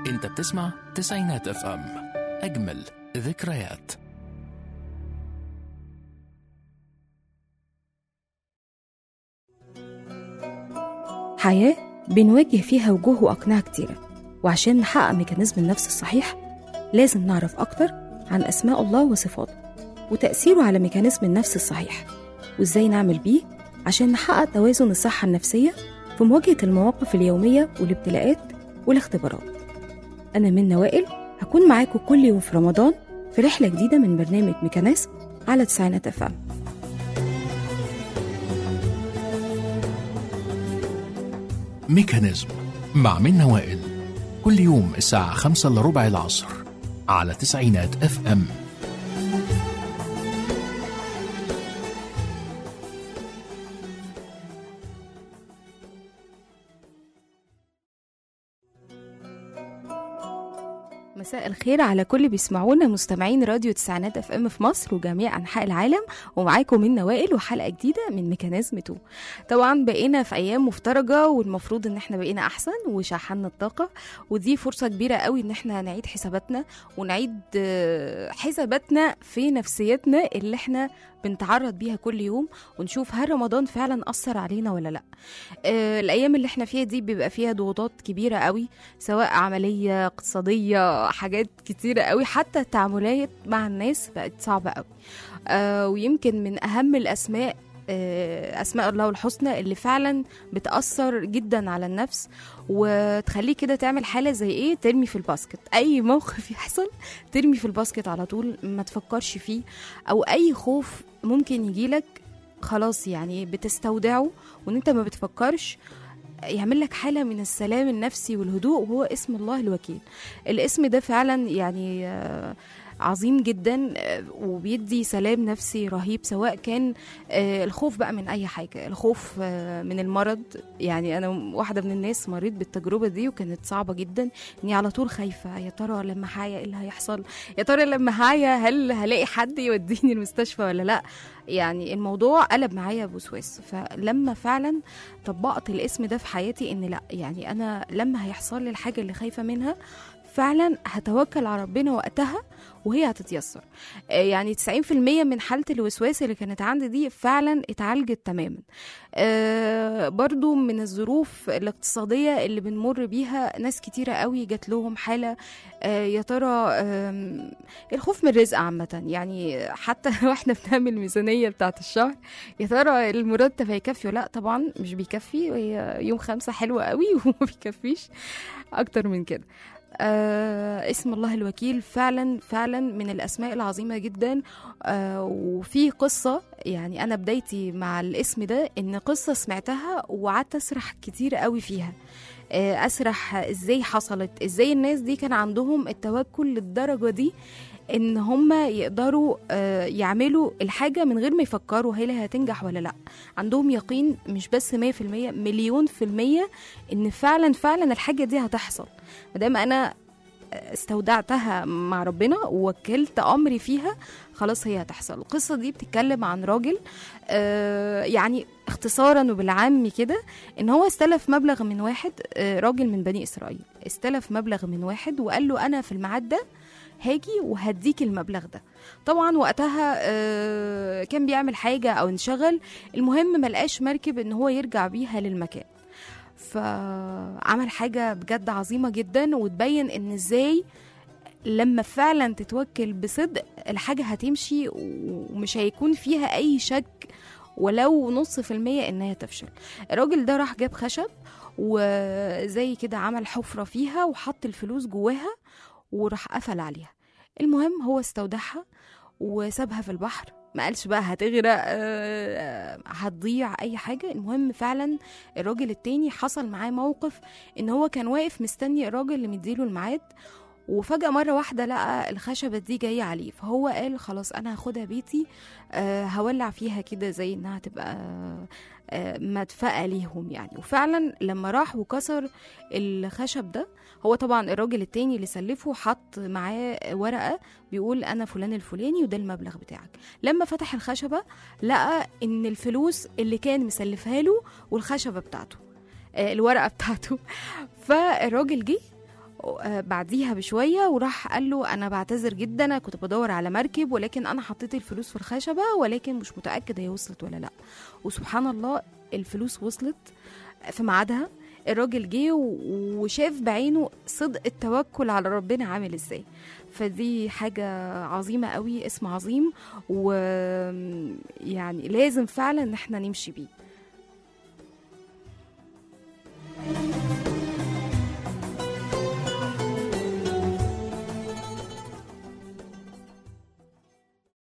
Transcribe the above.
انت بتسمع تسعينات اف ام اجمل ذكريات حياة بنواجه فيها وجوه وأقنعة كتيرة وعشان نحقق ميكانيزم النفس الصحيح لازم نعرف أكتر عن أسماء الله وصفاته وتأثيره على ميكانيزم النفس الصحيح وإزاي نعمل بيه عشان نحقق توازن الصحة النفسية في مواجهة المواقف اليومية والابتلاءات والاختبارات أنا منى وائل هكون معاكم كل يوم في رمضان في رحلة جديدة من برنامج ميكانيزم على تسعينات أفهم ميكانيزم مع منى وائل كل يوم الساعة خمسة إلا ربع العصر على تسعينات اف ام مساء الخير على كل بيسمعونا مستمعين راديو تسعينات اف ام في مصر وجميع انحاء العالم ومعاكم من وائل وحلقه جديده من ميكانيزم 2 طبعا بقينا في ايام مفترجه والمفروض ان احنا بقينا احسن وشحنا الطاقه ودي فرصه كبيره قوي ان احنا نعيد حساباتنا ونعيد آه، حساباتنا في نفسيتنا اللي احنا بنتعرض بيها كل يوم ونشوف هل رمضان فعلا اثر علينا ولا لا آه، الايام اللي احنا فيها دي بيبقى فيها ضغوطات كبيره قوي سواء عمليه اقتصاديه حاجات كتيره قوي حتى التعاملات مع الناس بقت صعبه قوي آه، ويمكن من اهم الاسماء آه، اسماء الله الحسنى اللي فعلا بتاثر جدا على النفس وتخليك كده تعمل حاله زي ايه ترمي في الباسكت اي موقف يحصل ترمي في الباسكت على طول ما تفكرش فيه او اي خوف ممكن يجيلك خلاص يعني بتستودعه وان انت ما بتفكرش يعمل لك حالة من السلام النفسي والهدوء وهو اسم الله الوكيل الاسم ده فعلا يعني آه، عظيم جدا آه، وبيدي سلام نفسي رهيب سواء كان آه، الخوف بقى من اي حاجه الخوف آه، من المرض يعني انا واحده من الناس مريت بالتجربه دي وكانت صعبه جدا اني على طول خايفه يا ترى لما هعيا ايه اللي هيحصل يا ترى لما هعيا هل هلاقي حد يوديني المستشفى ولا لا يعني الموضوع قلب معايا بوسواس فلما فعلا طبقت الاسم ده في حياتي ان لا يعني انا لما هيحصل لي الحاجه اللي خايفه منها فعلا هتوكل على ربنا وقتها وهي هتتيسر آه، يعني 90% من حالة الوسواس اللي كانت عندي دي فعلا اتعالجت تماما آه، برضو من الظروف الاقتصادية اللي بنمر بيها ناس كتيرة قوي جات لهم حالة آه، يا ترى آم، الخوف من الرزق عامة يعني حتى واحنا بنعمل ميزانية بتاعت الشهر يا ترى المرتب هيكفي ولا لا طبعا مش بيكفي وهي يوم خمسة حلوة قوي وما بيكفيش أكتر من كده آه اسم الله الوكيل فعلا فعلا من الاسماء العظيمه جدا آه وفي قصه يعني انا بدايتي مع الاسم ده ان قصه سمعتها وقعدت اسرح كتير قوي فيها آه اسرح ازاي حصلت ازاي الناس دي كان عندهم التوكل للدرجه دي ان هم يقدروا آه، يعملوا الحاجه من غير ما يفكروا هل هي هتنجح ولا لا عندهم يقين مش بس 100% مليون في المية ان فعلا فعلا الحاجه دي هتحصل مادام انا استودعتها مع ربنا ووكلت امري فيها خلاص هي هتحصل القصه دي بتتكلم عن راجل آه، يعني اختصارا وبالعام كده ان هو استلف مبلغ من واحد آه، راجل من بني اسرائيل استلف مبلغ من واحد وقال له انا في الميعاد ده هاجي وهديك المبلغ ده طبعا وقتها آه، كان بيعمل حاجه او انشغل المهم ملقاش مركب ان هو يرجع بيها للمكان فعمل حاجة بجد عظيمة جدا وتبين ان ازاي لما فعلا تتوكل بصدق الحاجة هتمشي ومش هيكون فيها أي شك ولو نص في المية إنها تفشل الراجل ده راح جاب خشب وزي كده عمل حفرة فيها وحط الفلوس جواها وراح قفل عليها المهم هو استودعها وسابها في البحر ما قالش بقى هتغرق آه، هتضيع اي حاجه المهم فعلا الراجل التاني حصل معاه موقف ان هو كان واقف مستني الراجل اللي مديله الميعاد وفجأة مرة واحدة لقى الخشبة دي جاية عليه فهو قال خلاص أنا هاخدها بيتي أه هولع فيها كده زي إنها تبقى أه مدفأة ليهم يعني وفعلا لما راح وكسر الخشب ده هو طبعا الراجل التاني اللي سلفه حط معاه ورقة بيقول أنا فلان الفلاني وده المبلغ بتاعك لما فتح الخشبة لقى إن الفلوس اللي كان مسلفها له والخشبة بتاعته آه، الورقة بتاعته فالراجل جه آه، بعديها بشويه وراح قال له انا بعتذر جدا انا كنت بدور على مركب ولكن انا حطيت الفلوس في الخشبه ولكن مش متاكد هي وصلت ولا لا وسبحان الله الفلوس وصلت في ميعادها الراجل جه و- وشاف بعينه صدق التوكل على ربنا عامل ازاي فدي حاجة عظيمة قوي اسم عظيم ويعني لازم فعلا ان احنا نمشي بيه